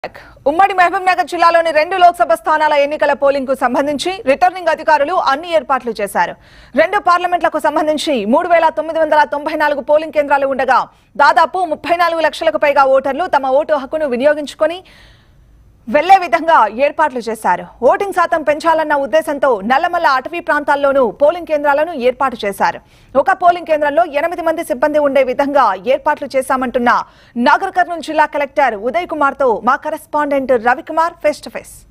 ఉమ్మడి మహబూబ్ నగర్ జిల్లాలోని రెండు లోక్సభ స్థానాల ఎన్నికల పోలింగ్ కు సంబంధించి రిటర్నింగ్ అధికారులు అన్ని ఏర్పాట్లు చేశారు రెండు పార్లమెంట్లకు సంబంధించి మూడు వేల తొమ్మిది వందల తొంభై నాలుగు పోలింగ్ కేంద్రాలు ఉండగా దాదాపు ముప్పై నాలుగు లక్షలకు పైగా ఓటర్లు తమ ఓటు హక్కును వినియోగించుకొని వెళ్లే విధంగా ఏర్పాట్లు చేశారు ఓటింగ్ శాతం పెంచాలన్న ఉద్దేశంతో నల్లమల్ల అటవీ ప్రాంతాల్లోనూ పోలింగ్ కేంద్రాలను ఏర్పాటు చేశారు ఒక పోలింగ్ కేంద్రంలో ఎనిమిది మంది సిబ్బంది ఉండే విధంగా ఏర్పాట్లు చేశామంటున్న నాగర్ కర్నూలు జిల్లా కలెక్టర్ ఉదయ్ కుమార్ తో మా correspondent Ravikumar face to face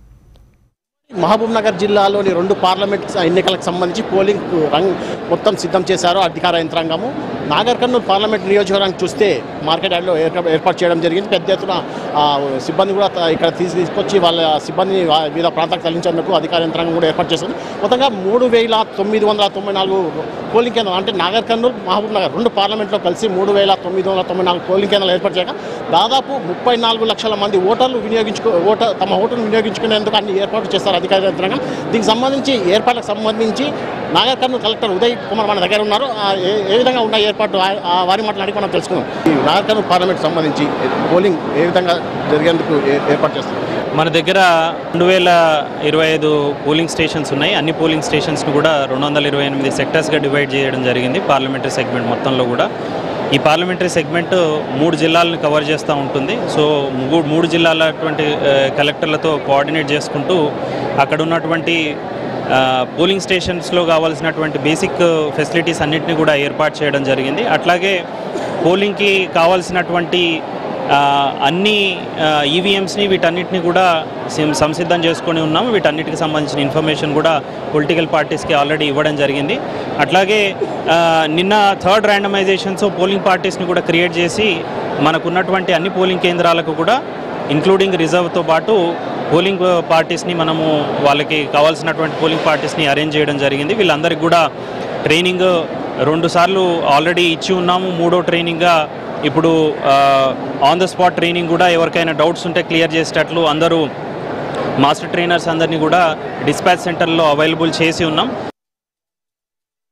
Mahabubnagar జిల్లాలోని రెండు పార్లమెంట్ ఎన్నికలకు సంబంధించి పోలింగ్ రంగ్ మొత్తం సిద్ధం చేశారు అధికార యంత్రాంగము నాగర్ కర్నూలు పార్లమెంట్ నియోజకవర్గానికి చూస్తే మార్కెట్ యార్డ్లో ఏర్ప- ఏర్పాటు చేయడం జరిగింది పెద్ద ఎత్తున ఆ, సిబ్బంది కూడా త- ఇక్కడ తీసి తీసుకొచ్చి వాళ్ళ సిబ్బందిని వా- వివిధ ప్రాంతాలకు తరలించేందుకు అధికార యంత్రాంగం కూడా ఏర్పాటు చేస్తుంది మొత్తంగా మూడు వేల తొమ్మిది వందల తొంభై నాలుగు పోలింగ్ కేంద్రాలు అంటే నాగర్ కర్నూలు మహబూబ్ నగర్ రెండు పార్లమెంట్లో కలిసి మూడు వేల తొమ్మిది వందల తొంభై నాలుగు పోలింగ్ కేంద్రాలు ఏర్పాటు చేయగా దాదాపు ముప్పై నాలుగు లక్షల మంది ఓటర్లు వినియోగించుకో ఓటర్ తమ ఓటును వినియోగించుకునేందుకు అన్ని ఏర్పాట్లు చేస్తారు అధికార యంత్రాంగం దీనికి సంబంధించి ఏర్పాట్లకు సంబంధించి నాగర్ కర్నూలు కలెక్టర్ ఉదయ్ కుమార్ మన దగ్గర ఉన్నారు ఆ ఏ ఏ విధంగా ఉన్నాయి ఏర్పాట్లు ఆ- ఆ వారి మాట్లాడి మనం తెలుసుకుందాం ఈ నాగర్ కర్నూలు పార్లమెంట్ సంబంధించి పోలింగ్ ఏ విధంగా జరిగేందుకు ఏ- ఏర్పాటు చేస్తారు మన దగ్గర రెండు వేల ఇరవై ఐదు పోలింగ్ స్టేషన్స్ ఉన్నాయి అన్ని పోలింగ్ స్టేషన్స్ను కూడా రెండు వందల ఇరవై ఎనిమిది సెక్టర్స్గా డివైడ్ చేయడం జరిగింది పార్లమెంటరీ సెగ్మెంట్ మొత్తంలో కూడా ఈ పార్లమెంటరీ సెగ్మెంట్ మూడు జిల్లాలను కవర్ చేస్తూ ఉంటుంది సో మూడు మూడు జిల్లాలటువంటి ఆ, కలెక్టర్లతో కోఆర్డినేట్ చేసుకుంటూ అక్కడ ఉన్నటువంటి ఆ, పోలింగ్ స్టేషన్స్లో కావాల్సినటువంటి బేసిక్ ఫెసిలిటీస్ అన్నింటినీ కూడా ఏర్పాటు చేయడం జరిగింది అట్లాగే పోలింగ్కి కావాల్సినటువంటి ఆ, అన్ని ఈవీఎంస్ని వీటన్నిటిని కూడా సం- సంసిద్ధం చేసుకొని ఉన్నాము వీటన్నిటికి సంబంధించిన ఇన్ఫర్మేషన్ కూడా పొలిటికల్ పార్టీస్కి ఆల్రెడీ ఇవ్వడం జరిగింది అట్లాగే ఆ, నిన్న థర్డ్ ర్యాండమైజేషన్స్ పోలింగ్ పార్టీస్ని కూడా క్రియేట్ చేసి మనకున్నటువంటి అన్ని పోలింగ్ కేంద్రాలకు కూడా ఇంక్లూడింగ్ రిజర్వ్తో పాటు పోలింగ్ పార్టీస్ని మనము వాళ్ళకి కావాల్సినటువంటి పోలింగ్ పార్టీస్ని అరేంజ్ చేయడం జరిగింది వీళ్ళందరికీ కూడా ట్రైనింగ్ రెండు సార్లు ఆల్రెడీ ఇచ్చి ఉన్నాము మూడో ట్రైనింగ్గా ఇప్పుడు ఆన్ ద స్పాట్ ట్రైనింగ్ కూడా ఎవరికైనా డౌట్స్ ఉంటే క్లియర్ చేసేటట్లు అందరూ మాస్టర్ ట్రైనర్స్ అందరినీ కూడా డిస్పాచ్ సెంటర్లో అవైలబుల్ చేసి ఉన్నాం